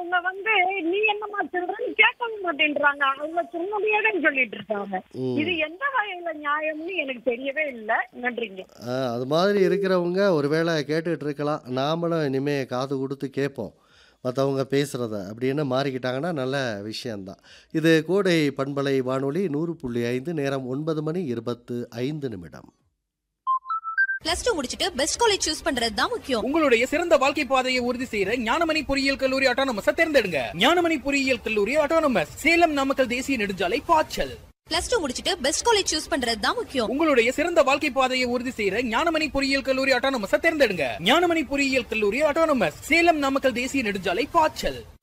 அவங்க வந்து நீ என்னம்மா சொல்றன்னு கேட்கவும் மாட்டேன்றாங்க அவங்க சொன்னதையேதான் சொல்லிட்டு இருக்காங்க ம். இது எந்த வகையில நியாயம்னு எனக்கு தெரியவே இல்லை நன்றிங்க ஆ, அது மாதிரி இருக்கிறவங்க ஒருவேளை கேட்டுட்டு இருக்கலாம் நாமளும் இனிமே காது கொடுத்து கேட்போம் மற்றவங்க பேசுகிறத அப்படின்னு மாறிக்கிட்டாங்கன்னா நல்ல விஷயந்தான் இது கோடை பண்பலை வானொலி நூறு புள்ளி ஐந்து நேரம் ஒன்பது மணி இருபத்து ஐந்து நிமிடம் பிளஸ் டூ முடிச்சிட்டு பெஸ்ட் காலேஜ் சூஸ் பண்றது தான் முக்கியம் உங்களுடைய சிறந்த வாழ்க்கை பாதையை உறுதி செய்யற ஞானமணி பொறியியல் கல்லூரி ஆட்டோனமஸ் தேர்ந்தெடுங்க ஞானமணி பொறியியல் கல்லூரி ஆட்டோனமஸ் சேலம் நாமக்கல் தேசிய நெடுஞ்சாலை பாய்ச்சல் பிளஸ் டூ முடிச்சிட்டு பெஸ்ட் காலேஜ் சூஸ் பண்றது தான் முக்கியம் உங்களுடைய சிறந்த வாழ்க்கை பாதையை உறுதி செய்யற ஞானமணி பொறியியல் கல்லூரி ஆட்டோனமஸ் தேர்ந்தெடுங்க ஞானமணி பொறியியல் கல்லூரி ஆட்டோனமஸ் சேலம் நாமக்கல் தேசிய நெடுஞ்சாலை பாய்ச்சல்